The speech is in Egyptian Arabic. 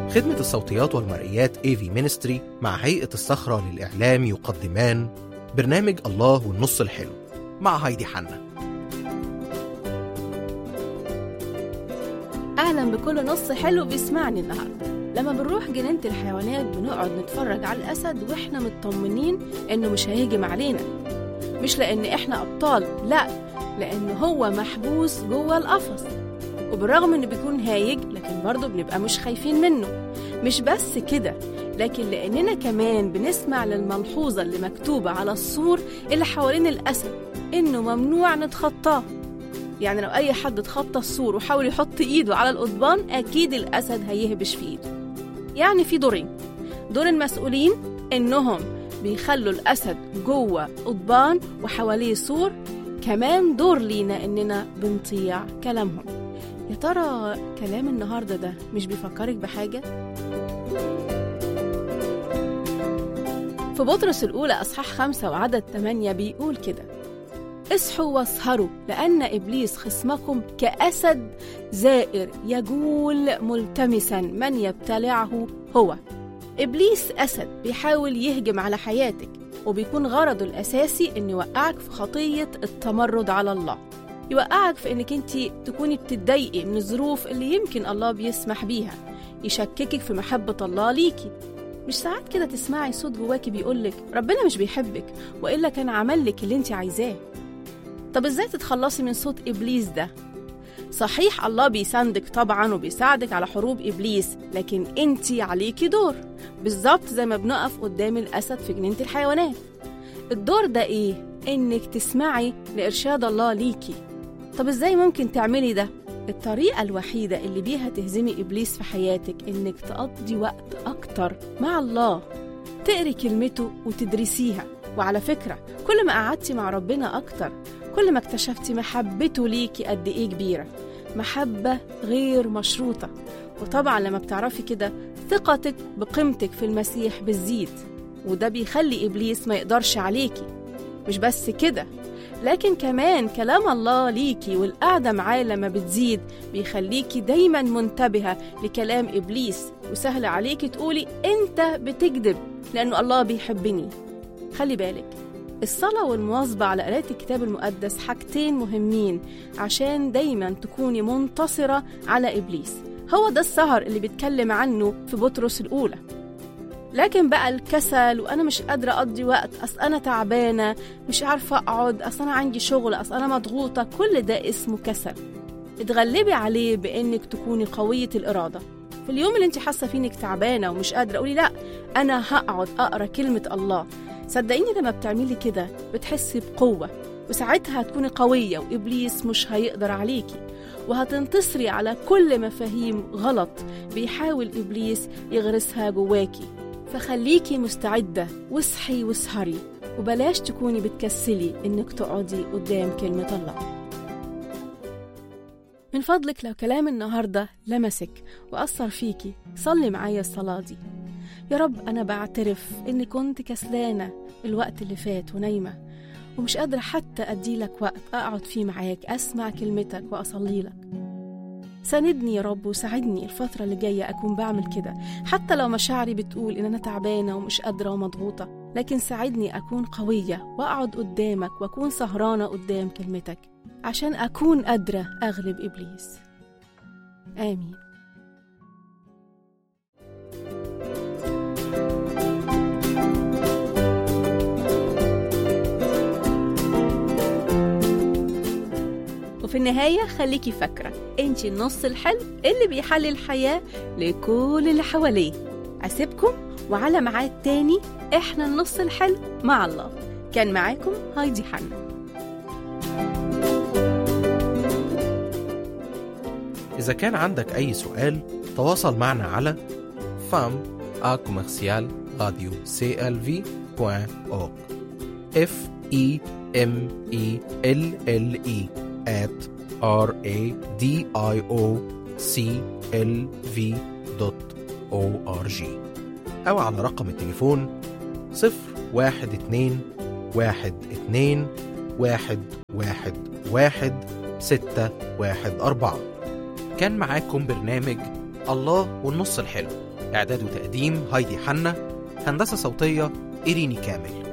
خدمة الصوتيات والمرئيات AV Ministry مع هيئة الصخرة للإعلام يقدمان برنامج الله والنص الحلو مع هايدي حنا أهلا بكل نص حلو بيسمعني النهاردة لما بنروح جنينة الحيوانات بنقعد نتفرج على الأسد وإحنا مطمنين إنه مش هيهجم علينا مش لأن إحنا أبطال لأ لأن هو محبوس جوه القفص وبالرغم إنه بيكون هايج لكن برضه بنبقى مش خايفين منه مش بس كده لكن لأننا كمان بنسمع للملحوظة اللي مكتوبة على السور اللي حوالين الأسد إنه ممنوع نتخطاه يعني لو أي حد اتخطى السور وحاول يحط إيده على القضبان أكيد الأسد هيهبش في إيده يعني في دورين دور المسؤولين إنهم بيخلوا الأسد جوه قضبان وحواليه سور كمان دور لينا إننا بنطيع كلامهم يا ترى كلام النهاردة ده مش بيفكرك بحاجة؟ في بطرس الأولى أصحاح خمسة وعدد ثمانية بيقول كده اصحوا واسهروا لأن إبليس خصمكم كأسد زائر يجول ملتمسا من يبتلعه هو إبليس أسد بيحاول يهجم على حياتك وبيكون غرضه الأساسي إنه يوقعك في خطية التمرد على الله يوقعك في إنك أنت تكوني بتتضايقي من الظروف اللي يمكن الله بيسمح بيها يشككك في محبة الله ليكي مش ساعات كده تسمعي صوت جواكي بيقولك ربنا مش بيحبك وإلا كان عملك اللي انت عايزاه طب ازاي تتخلصي من صوت إبليس ده؟ صحيح الله بيساندك طبعا وبيساعدك على حروب إبليس لكن انت عليكي دور بالظبط زي ما بنقف قدام الأسد في جنينة الحيوانات الدور ده ايه؟ انك تسمعي لإرشاد الله ليكي طب ازاي ممكن تعملي ده؟ الطريقة الوحيدة اللي بيها تهزمي إبليس في حياتك إنك تقضي وقت أكتر مع الله تقري كلمته وتدرسيها وعلى فكرة كل ما قعدتي مع ربنا أكتر كل ما اكتشفتي محبته ليكي قد إيه كبيرة محبة غير مشروطة وطبعا لما بتعرفي كده ثقتك بقيمتك في المسيح بتزيد وده بيخلي إبليس ما يقدرش عليكي مش بس كده لكن كمان كلام الله ليكي والقعدة معاه لما بتزيد بيخليكي دايما منتبهة لكلام إبليس وسهل عليكي تقولي أنت بتكذب لأنه الله بيحبني خلي بالك الصلاة والمواظبة على قراءة الكتاب المقدس حاجتين مهمين عشان دايما تكوني منتصرة على إبليس هو ده السهر اللي بيتكلم عنه في بطرس الأولى لكن بقى الكسل وانا مش قادره اقضي وقت اصل انا تعبانه مش عارفه اقعد اصل انا عندي شغل اصل انا مضغوطه كل ده اسمه كسل اتغلبي عليه بانك تكوني قويه الاراده في اليوم اللي انت حاسه فيه انك تعبانه ومش قادره قولي لا انا هقعد اقرا كلمه الله صدقيني لما بتعملي كده بتحسي بقوه وساعتها هتكوني قويه وابليس مش هيقدر عليكي وهتنتصري على كل مفاهيم غلط بيحاول ابليس يغرسها جواكي فخليكي مستعدة واصحي واسهري وبلاش تكوني بتكسلي إنك تقعدي قدام كلمة الله من فضلك لو كلام النهاردة لمسك وأثر فيكي صلي معايا الصلاة دي يا رب أنا بعترف إني كنت كسلانة الوقت اللي فات ونايمة ومش قادرة حتى أديلك وقت أقعد فيه معاك أسمع كلمتك وأصلي لك ساندني يا رب وساعدني الفترة اللي جاية أكون بعمل كده حتى لو مشاعري بتقول إن أنا تعبانة ومش قادرة ومضغوطة لكن ساعدني أكون قوية وأقعد قدامك وأكون سهرانة قدام كلمتك عشان أكون قادرة أغلب إبليس آمين وفي النهاية خليكي فاكرة انتي النص الحلو اللي بيحلي الحياة لكل اللي حواليه أسيبكم وعلى ميعاد تاني احنا النص الحلو مع الله كان معاكم هايدي حنا إذا كان عندك أي سؤال تواصل معنا على fam a commercial radio clv.org f e m e l l e at r a d i o c l v دوت o r g أو على رقم التليفون صفر واحد اتنين واحد اتنين واحد واحد واحد ستة واحد أربعة كان معاكم برنامج الله والنص الحلو إعداد وتقديم هايدي حنا هندسة صوتية إيريني كامل